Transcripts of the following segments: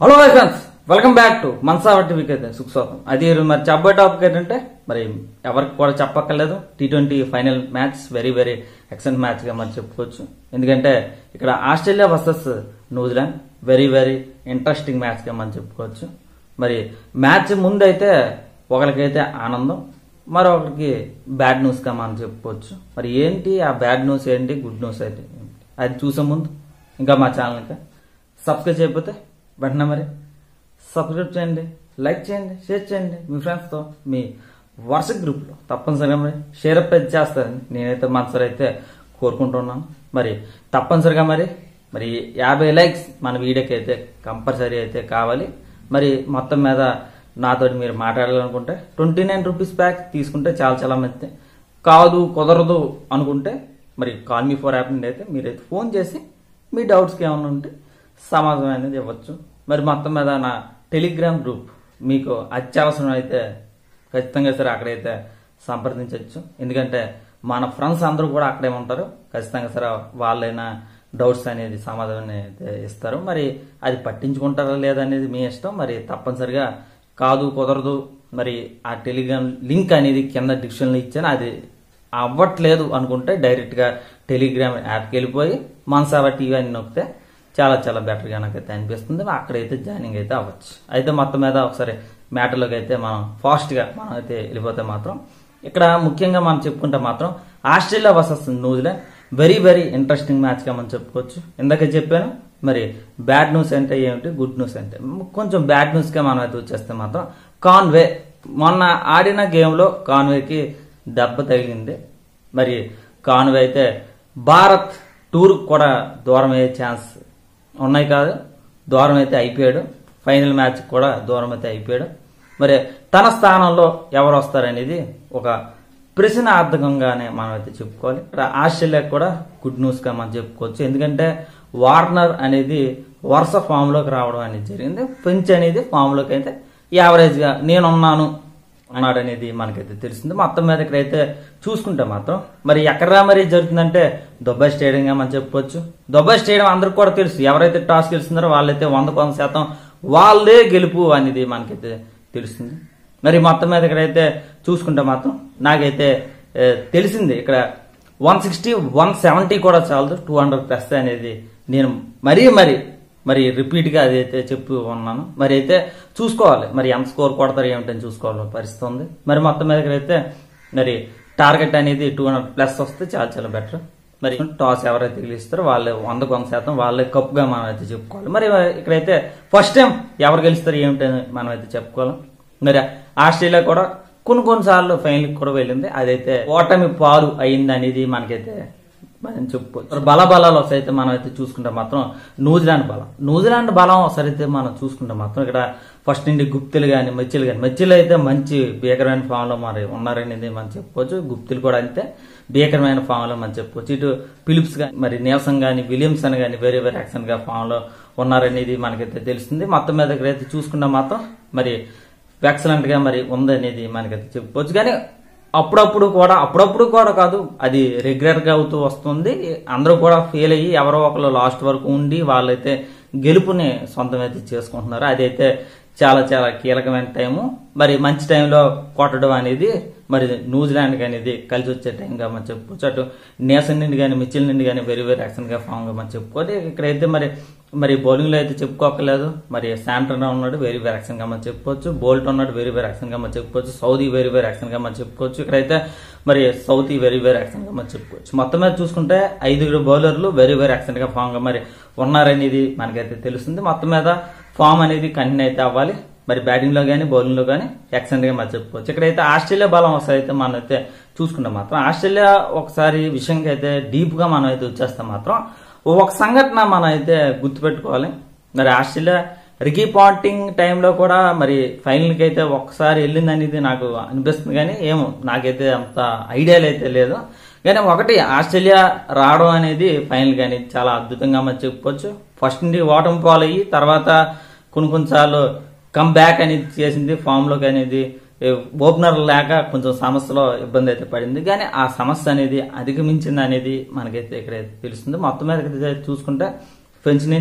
Hello my friends welcome back to మన్సావా టీవీకి అయితే సుఖస్వాగతం అది మరి చెప్పే టాపిక్ ఏంటంటే మరి ఎవరికి కూడా చెప్పక్కర్లేదు T twenty final match very very excellent match గా మరి చెప్పుకోవచ్చు ఎందుకంటే ఇక్కడ Australia versus New Zealand very very interesting match గా మనం చెప్పుకోవచ్చు మరి మ్యాచ్ ముందు అయితే ఒకరికైతే ఆనందం మరొకరికి బ్యాడ్ న్యూస్ గా మనం చెప్పుకోవచ్చు మరి ఏంటి ఆ బ్యాడ్ న్యూస్ ఏంటి గుడ్ న్యూస్ అయితే ఏంటి? అది చూసే ముందు ఇంకా మా ఛానల్ ఇంకా సబ్స్క్రైబ్ చేయకపోతే వెంటనే మరి సబ్స్క్రైబ్ చేయండి లైక్ చేయండి షేర్ చేయండి మీ ఫ్రెండ్స్తో మీ వాట్సాప్ గ్రూప్లో తప్పనిసరిగా మరి షేర్ అప్ అయితే చేస్తారని నేనైతే మనసులో అయితే కోరుకుంటున్నాను మరి తప్పనిసరిగా మరి మరి యాభై లైక్స్ మన వీడియోకి అయితే కంపల్సరీ అయితే కావాలి మరి మొత్తం మీద నాతో మీరు మాట్లాడాలనుకుంటే ట్వంటీ నైన్ రూపీస్ ప్యాక్ తీసుకుంటే చాలా చాలా మంచిది కాదు కుదరదు అనుకుంటే మరి కాల్ మీ ఫోర్ యాప్ నుండి అయితే మీరైతే ఫోన్ చేసి మీ డౌట్స్కి ఏమైనా ఉంటే సమాధానం అనేది ఇవ్వచ్చు మరి మొత్తం మీద నా టెలిగ్రామ్ గ్రూప్ మీకు అత్యవసరం అయితే ఖచ్చితంగా సరే అక్కడైతే సంప్రదించవచ్చు ఎందుకంటే మన ఫ్రెండ్స్ అందరూ కూడా అక్కడే ఉంటారు ఖచ్చితంగా సరే వాళ్ళైనా డౌట్స్ అనేది సమాధానం అయితే ఇస్తారు మరి అది పట్టించుకుంటారా లేదా అనేది మీ ఇష్టం మరి తప్పనిసరిగా కాదు కుదరదు మరి ఆ టెలిగ్రామ్ లింక్ అనేది కింద డిస్క్రిప్షన్లో ఇచ్చాను అది అవ్వట్లేదు అనుకుంటే డైరెక్ట్గా టెలిగ్రామ్ యాప్కి వెళ్ళిపోయి మన్సావా టీవీ అని నొక్కితే చాలా చాలా బెటర్గా నాకైతే అనిపిస్తుంది అక్కడైతే జాయినింగ్ అయితే అవ్వచ్చు అయితే మొత్తం మీద ఒకసారి మ్యాటర్లోకి అయితే మనం ఫాస్ట్గా మనం అయితే వెళ్ళిపోతే మాత్రం ఇక్కడ ముఖ్యంగా మనం చెప్పుకుంటే మాత్రం Australia versus New Zealand very very interesting మ్యాచ్గా మనం చెప్పుకోవచ్చు ఇందాక చెప్పాను మరి బ్యాడ్ న్యూస్ అంటే ఏమిటి గుడ్ న్యూస్ అంటే కొంచెం బ్యాడ్ న్యూస్గా మనం అయితే వచ్చేస్తే మాత్రం కాన్వే మొన్న ఆడిన గేమ్లో కాన్వేకి దెబ్బ తగిలింది మరి కాన్వే అయితే భారత్ టూర్ కూడా దూరం అయ్యే ఛాన్స్ ఉన్నాయి కాదు దూరం అయితే అయిపోయాడు ఫైనల్ మ్యాచ్ కూడా దూరం అయితే అయిపోయాడు మరి తన స్థానంలో ఎవరు వస్తారనేది ఒక ప్రశ్నార్థకంగానే మనం అయితే చెప్పుకోవాలి ఇక్కడ ఆస్ట్రేలియా కూడా గుడ్ న్యూస్ గా మనం చెప్పుకోవచ్చు ఎందుకంటే వార్నర్ అనేది వరుస ఫామ్ లోకి రావడం అనేది జరిగింది పెంచ్ అనేది ఫామ్ లోకి అయితే యావరేజ్ గా నేనున్నాను అన్నాడు అనేది మనకైతే తెలిసింది మొత్తం మీద ఇక్కడైతే చూసుకుంటే మాత్రం మరి ఎక్కడ మరి జరుగుతుందంటే దుబాయ్ స్టేడియంగా మనం చెప్పుకోవచ్చు దుబాయ్ స్టేడియం అందరికి కూడా తెలుసు ఎవరైతే టాస్ గెలుస్తున్నారో వాళ్ళైతే వంద కొంత శాతం వాళ్ళే గెలుపు అనేది మనకైతే తెలుస్తుంది మరి మొత్తం మీద ఇక్కడైతే చూసుకుంటే మాత్రం నాకైతే ఏ, తెలిసింది ఇక్కడ వన్ సిక్స్టీ వన్ సెవెంటీ కూడా చాలదు టూ హండ్రెడ్ ప్లస్ అనేది నేను మరీ మరి మరి రిపీట్ గా అదైతే చెప్పి ఉన్నాను మరి అయితే చూసుకోవాలి మరి ఎంత స్కోర్ కొడతారు ఏమిటని చూసుకోవాలి పరిస్థితి ఉంది మరి మొత్తం మీద అయితే మరి టార్గెట్ అనేది టూ హండ్రెడ్ ప్లస్ వస్తే చాలా చాలా బెటర్ మరి టాస్ ఎవరైతే గెలుస్తారో వాళ్ళు వందకు వంద శాతం వాళ్ళే కప్పుగా మనం అయితే చెప్పుకోవాలి మరి ఇక్కడైతే ఫస్ట్ టైం ఎవరు గెలుస్తారు ఏమిటని మనం అయితే చెప్పుకోవాలి మరి ఆస్ట్రేలియా కూడా కొన్ని కొన్నిసార్లు ఫైనల్ కూడా వెళ్ళింది అదైతే ఓటమి పాలు అయింది అనేది మనకైతే మనం చెప్పుకోవచ్చు బల బలాలు అయితే మనం అయితే చూసుకుంటే మాత్రం న్యూజిలాండ్ బలం న్యూజిలాండ్ బలం ఒకసారి అయితే మనం చూసుకుంటే మాత్రం ఇక్కడ ఫస్ట్ నుండి గుప్తులు కానీ మెచ్చిలు కానీ మెచ్చిలు అయితే మంచి భీకరమైన ఫామ్ లో మరి ఉన్నారనేది మనం చెప్పుకోవచ్చు గుప్తులు కూడా అంతే భీకరమైన ఫామ్ లో మనం చెప్పుకోవచ్చు ఇటు ఫిలిప్స్ కానీ మరి నీల్సన్ కానీ విలియమ్సన్ కానీ వేరే వేరే యాక్షన్ గా ఫామ్ లో ఉన్నారనేది మనకైతే తెలుస్తుంది మొత్తం మీద అయితే చూసుకుంటే మాత్రం మరి ఎక్సలెంట్ గా మరి ఉంది అనేది మనకైతే చెప్పుకోవచ్చు కానీ అప్పుడప్పుడు కూడా అప్పుడప్పుడు కూడా కాదు అది రెగ్యులర్ గా అవుతూ వస్తుంది అందరూ కూడా ఫెయిల్ అయ్యి ఎవరో ఒకరు లాస్ట్ వరకు ఉండి వాళ్ళైతే గెలుపుని సొంతం అయితే చేసుకుంటున్నారు అదైతే చాలా చాలా కీలకమైన టైము మరి మంచి టైంలో కొట్టడం అనేది మరి న్యూజిలాండ్ అనేది కలిసి వచ్చే టైంగా మనం చెప్పుకోవచ్చు అటు నేషన్ నుండి కానీ మిచిల్ నుండి కానీ వెరీ వెరీ యాక్షన్ గా ఫామ్ గా మనం చెప్పుకోవాలి ఇక్కడైతే మరి మరి బౌలింగ్ లో అయితే చెప్పుకోకలేదు మరి శాంటన్ ఉన్నాడు వెరీ వెరీ యాక్షన్ గా మనం చెప్పుకోవచ్చు బోల్ట్ ఉన్నాడు వెరీ వెరీ యాక్షన్ గా మనం చెప్పుకోవచ్చు సౌదీ వెరీ వెరీ యాక్షన్ గా మనం చెప్పుకోవచ్చు ఇక్కడైతే మరి సౌతీ వెరీ వెరీ యాక్షన్ గా మనం చెప్పుకోవచ్చు మొత్తం మీద చూసుకుంటే ఐదుగురు బౌలర్లు వెరీ వెరీ యాక్షన్ గా ఫామ్ గా మరి ఉన్నారనేది మనకైతే తెలుస్తుంది మొత్తం మీద ఫామ్ అనేది కంటిన్యూ అయితే అవ్వాలి మరి బ్యాటింగ్ లో కానీ బౌలింగ్ లో కానీ ఎక్సలెంట్ గా మనం చెప్పుకోవచ్చు ఇక్కడైతే ఆస్ట్రేలియా బలం ఒకసారి అయితే మనం అయితే చూసుకుంటే మాత్రం ఆస్ట్రేలియా ఒకసారి విషయంగా అయితే డీప్ గా మనం అయితే వచ్చేస్తే మాత్రం ఒక సంఘటన మనం అయితే గుర్తుపెట్టుకోవాలి మరి ఆస్ట్రేలియా రికీ పాంటింగ్ టైంలో కూడా మరి ఫైనల్కి అయితే ఒకసారి వెళ్ళింది అనేది నాకు అనిపిస్తుంది కానీ ఏమో నాకైతే అంత ఐడియాలు అయితే లేదు కానీ ఒకటి ఆస్ట్రేలియా రావడం అనేది ఫైనల్ కానీ చాలా అద్భుతంగా మనం చెప్పుకోవచ్చు ఫస్ట్ నుండి ఓటమి పాలయ్యి తర్వాత కొన్ని కొన్నిసార్లు కమ్ బ్యాక్ అనేది చేసింది ఫామ్ లోకి అనేది ఓపెనర్ లేక కొంచెం సమస్యలో ఇబ్బంది అయితే పడింది కానీ ఆ సమస్య అనేది అధిగమించింది అనేది మనకైతే ఇక్కడ తెలుస్తుంది మొత్తం మీద అయితే చూసుకుంటే ఫ్రెంచ్ నుండి కానీ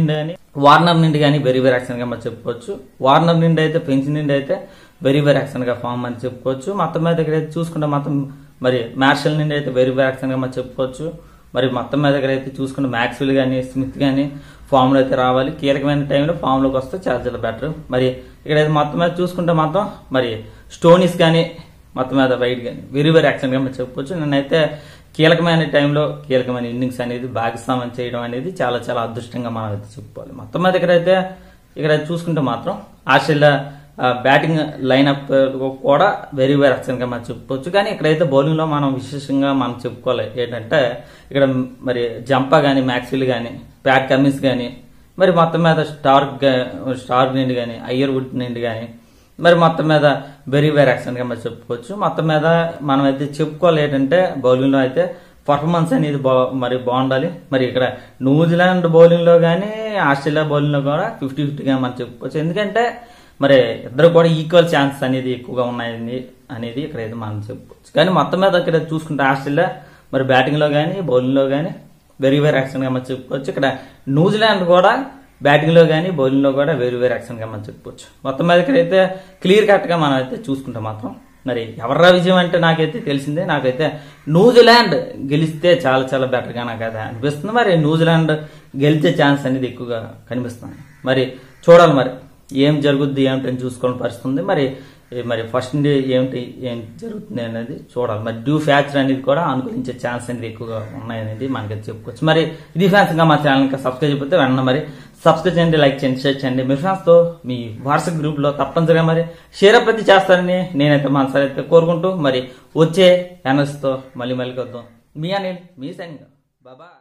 వార్నర్ నుండి కానీ వెరీ వెరీ యాక్షన్ గా మనం చెప్పుకోవచ్చు వార్నర్ నుండి అయితే పెంచి నుండి అయితే వెరీ వెరీ యాక్షన్ గా ఫామ్ అని చెప్పుకోవచ్చు మొత్తం మీద ఇక్కడ అయితే చూసుకుంటే మొత్తం మరి మార్షల్ నుండి అయితే వెరీ వెరీ యాక్షన్ గా మనం చెప్పుకోవచ్చు మరి మొత్తం మీద దగ్గర అయితే చూసుకుంటే మ్యాక్స్వెల్ కానీ స్మిత్ కానీ ఫామ్ లో అయితే రావాలి కీలకమైన టైంలో ఫామ్ లోకి వస్తే చాలా చాలా బెటర్ మరి ఇక్కడైతే మొత్తం మీద చూసుకుంటే మాత్రం మరి స్టోనీస్ కానీ మొత్తం మీద వైట్ కానీ వెరీ వెరీ యాక్షన్ గా మనం చెప్పుకోవచ్చు నేనైతే కీలకమైన టైంలో కీలకమైన ఇన్నింగ్స్ అనేది భాగస్వామ్యం చేయడం అనేది చాలా చాలా అదృష్టంగా మనం అయితే చెప్పుకోవాలి మొత్తం మీద ఇక్కడ అయితే ఇక్కడ చూసుకుంటే మాత్రం ఆస్ట్రేలియా బ్యాటింగ్ లైనప్ కూడా వెరీ వెరీ గా మనం చెప్పుకోవచ్చు కానీ ఇక్కడైతే బౌలింగ్ లో మనం విశేషంగా మనం చెప్పుకోవాలి ఏంటంటే ఇక్కడ మరి జంపా కానీ మ్యాక్స్విల్ కానీ ప్యాట్ కమిన్స్ కానీ మరి మొత్తం మీద స్టార్క్ గా- స్టార్క్ నుండి కానీ అయ్యర్ వుడ్ నుండి కానీ మరి మొత్తం మీద వెరీ వెరీ యాక్షన్ గా మనం చెప్పుకోవచ్చు మొత్తం మీద మనం అయితే చెప్పుకోవాలి ఏంటంటే బౌలింగ్ లో అయితే పర్ఫార్మెన్స్ అనేది బా- మరి బాగుండాలి మరి ఇక్కడ న్యూజిలాండ్ బౌలింగ్ లో కానీ ఆస్ట్రేలియా బౌలింగ్ లో కూడా ఫిఫ్టీ ఫిఫ్టీగా మనం చెప్పుకోవచ్చు ఎందుకంటే మరి ఇద్దరు కూడా ఈక్వల్ ఛాన్సెస్ అనేది ఎక్కువగా ఉన్నాయని అనేది ఇక్కడ అయితే మనం చెప్పుకోవచ్చు కానీ మొత్తం మీద ఇక్కడ చూసుకుంటే ఆస్ట్రేలియా మరి బ్యాటింగ్ లో కానీ బౌలింగ్ లో కానీ వెరీ వెరీ యాక్షన్ గా మనం చెప్పుకోవచ్చు ఇక్కడ న్యూజిలాండ్ కూడా బ్యాటింగ్ లో కానీ బౌలింగ్ లో కూడా వెరీ వెరీ యాక్షన్ గా మనం చెప్పుకోవచ్చు మొత్తం మీద ఇక్కడైతే క్లియర్ కట్ గా మనం అయితే చూసుకుంటే మాత్రం మరి ఎవర్రా విజయం అంటే నాకైతే తెలిసిందే నాకైతే న్యూజిలాండ్ గెలిస్తే చాలా చాలా బెటర్ గా నాకు అయితే అనిపిస్తుంది మరి న్యూజిలాండ్ గెలిచే ఛాన్స్ అనేది ఎక్కువగా కనిపిస్తుంది మరి చూడాలి మరి ఏం జరుగుద్ది ఏమిటని చూసుకోవాలని పరిస్థితి ఉంది మరి ఏ మరి ఫస్ట్ నుండి ఏమిటి ఏం జరుగుతుంది అనేది చూడాలి మరి డ్యూ ఫ్యాక్చర్ అనేది కూడా అనుకూలించే ఛాన్స్ అనేది ఎక్కువగా ఉన్నాయనేది మనకి చెప్పుకోవచ్చు మరి ఇది ఫ్యాన్స్ గా మా ఛానల్ ఇంకా సబ్స్క్రైబ్ అయిపోతే వెంటనే మరి సబ్స్క్రైబ్ చేయండి లైక్ చేయండి షేర్ చేయండి మీ ఫ్రెండ్స్ తో మీ వాట్సాప్ గ్రూప్ లో తప్పనిసరిగా మరి షేర్ ప్రతి చేస్తారని నేనైతే మనసారి అయితే కోరుకుంటూ మరి వచ్చే ఎనర్స్ తో మళ్ళీ మళ్ళీ కలుద్దాం మీ అనిల్ మీ సైనింగ్ బాబా